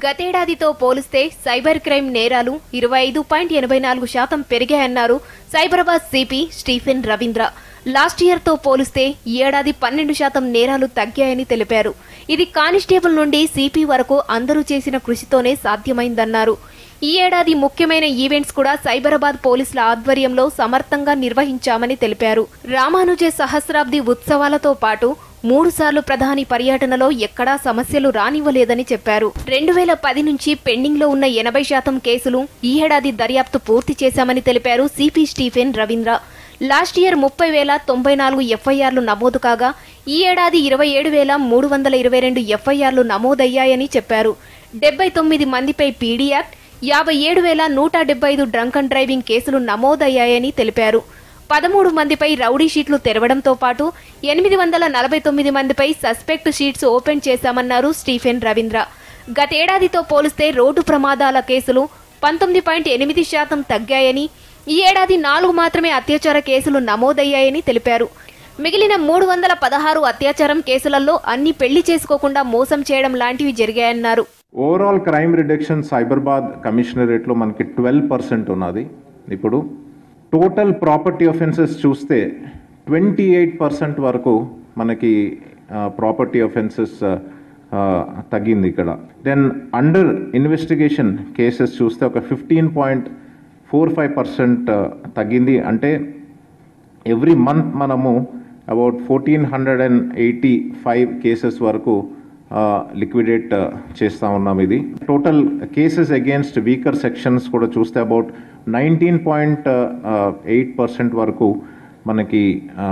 గతేడాదితో పోలిస్తే cyber crime నేరాలు ఇరవై ఐదు పాయింట్ ఎనభై నాలుగు శాతం పెరిగాయన్నారు Cyberabad CP Stephen Ravindra last ఇయర్తో పోలిస్తే ఈ ఏడాది పన్నెండు శాతం నేరాలు తగ్గాయని తెలిపారు ఇది కానిస్టేబుల్ నుండి సిపి వరకు అందరూ చేసిన కృషితోనే సాధ్యమైందన్నారు ఈ ఏడాది ముఖ్యమైన ఈవెంట్స్ కూడా సైబరాబాద్ పోలీసుల ఆధ్వర్యంలో సమర్థంగా నిర్వహించామని తెలిపారు రామానుజే సహస్రాబ్ది ఉత్సవాలతో పాటు మూడు సార్లు ప్రధాని పర్యటనలో ఎక్కడా సమస్యలు రానివ్వలేదని చెప్పారు రెండు వేల పది నుంచి పెండింగ్ లో ఉన్న ఎనభై శాతం కేసులు ఈ ఏడాది దర్యాప్తు పూర్తి చేశామని తెలిపారు CP Stephen Ravindra last year ముప్పై వేల తొంభై నాలుగు ఎఫ్ఐఆర్లు నమోదు కాగా ఈ ఏడాది ఇరవై ఏడు వేల మూడు వందల ఇరవై రెండు ఎఫ్ఐఆర్లు నమోదయ్యాయని చెప్పారు డెబ్బై తొమ్మిది మందిపై పీడీ యాక్ట్ యాభై ఏడు వేల నూట డెబ్బై ఐదు డ్రంక్ అండ్ డ్రైవింగ్ కేసులు నమోదయ్యాయని తెలిపారు పదమూడు మందిపై రౌడీ షీట్లు తెరవడంతో పాటు ఎనిమిది వందల నలభై తొమ్మిది మందిపై సస్పెక్ట్ షీట్స్ ఓపెన్ చేశామన్నారు స్టీఫెన్ రవీంద్ర గతేడాదితో పోలిస్తే రోడ్డు ప్రమాదాల కేసులు పంతొమ్మిది పాయింట్ ఎనిమిది శాతం తగ్గాయని ఈ ఏడాది నాలుగు మాత్రమే అత్యాచార కేసులు నమోదయ్యాయని తెలిపారు మిగిలిన మూడు వందల పదహారు అత్యాచారం కేసులలో అన్ని పెళ్లి చేసుకోకుండా మోసం చేయడం లాంటివి జరిగాయన్నారు ఓవరాల్ క్రైమ్ రిడక్షన్ సైబరాబాద్ కమిషనరేట్లో మనకి ట్వెల్వ్ పర్సెంట్ ఉన్నది ఇప్పుడు టోటల్ ప్రాపర్టీ ఒఫెన్సెస్ చూస్తే ట్వంటీ ఎయిట్ పర్సెంట్ వరకు మనకి ప్రాపర్టీ ఒఫెన్సెస్ తగ్గింది ఇక్కడ దెన్ అండర్ ఇన్వెస్టిగేషన్ కేసెస్ చూస్తే ఒక fifteen point four five percent తగ్గింది అంటే ఎవ్రీ మంత్ మనము about fourteen hundred and eighty five cases వరకు లిక్విడేట్ చేస్తూ ఉన్నాం ఇది total cases against weaker sections కూడా చూస్తే about nineteen point eight percent వరకు మనకి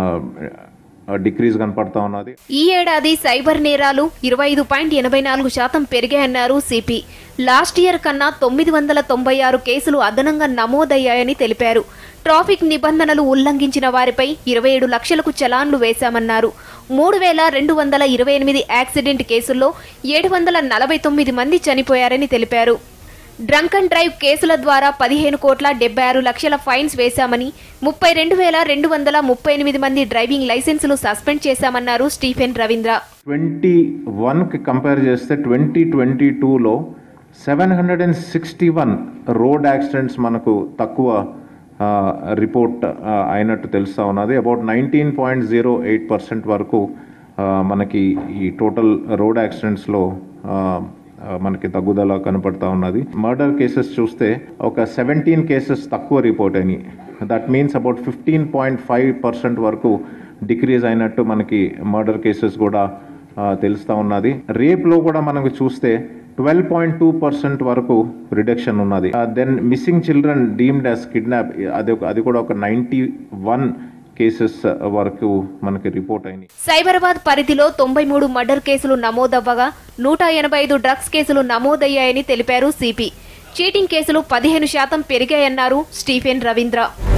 డిక్రీజ్ కనపడతా ఉన్నది ఈ ఏడాది సైబర్ నేరాలు ఇరవై ఐదు పాయింట్ ఎనభై నాలుగు శాతం పెరిగాయన్నారు సిపి లాస్ట్ ఇయర్ కన్నా తొమ్మిది వందల తొంభై ఆరు కేసులు అదనంగా నమోదయ్యాయని తెలిపారు ట్రాఫిక్ నిబంధనలు ఉల్లంఘించిన వారిపై ఇరవై ఏడు లక్షలకు చలాన్లు వేశామన్నారు మూడు వేల రెండు వందల ఇరవై ఎనిమిది యాక్సిడెంట్ కేసుల్లో ఏడు వందల నలభై తొమ్మిది మంది చనిపోయారని తెలిపారు డ్రంక్ అండ్ డ్రైవ్ కేసుల ద్వారా పదిహేను కోట్ల డెబ్బై ఆరు లక్షల ఫైన్స్ వేశామని ముప్పై రెండు వేల రెండు వందల ముప్పై ఎనిమిది మంది డ్రైవింగ్ లైసెన్సులు సస్పెండ్ చేశామన్నారు స్టీఫెన్ రవీంద్ర ట్వంటీ వన్కి కంపేర్ చేస్తే ట్వంటీ ట్వంటీ టూలో seven hundred and sixty one road accidents మనకు తక్కువ రిపోర్ట్ అయినట్టు తెలుస్తూ ఉన్నది about nineteen point zero eight percent వరకు ఆ, మనకి ఈ టోటల్ రోడ్ యాక్సిడెంట్స్లో మనకి తగ్గుదల కనపడతా ఉన్నది మర్డర్ కేసెస్ చూస్తే ఒక సెవెంటీన్ కేసెస్ తక్కువ రిపోర్ట్ అయినాయి that means about fifteen point five percent వరకు డిక్రీజ్ అయినట్టు మనకి మర్డర్ కేసెస్ కూడా ఆ, తెలుస్తా ఉన్నది రేప్లో కూడా మనకు చూస్తే ట్వెల్వ్ పాయింట్ టూ పర్సెంట్ వరకు రిడక్షన్ ఉన్నది then missing children deemed as kidnap అది ఒక అది కూడా ఒక నైంటీ వన్ కేసెస్ వరకు మనకి రిపోర్ట్ అయినాయి సైబరాబాద్ పరిధిలో తొంభై మూడు మర్డర్ కేసులు నమోదవ్వగా నూట ఎనభై ఐదు డ్రగ్స్ కేసులు నమోదయ్యాయని తెలిపారు సిపి చీటింగ్ కేసులు పదిహేను శాతం పెరిగాయన్నారు స్టీఫెన్ రవీంద్ర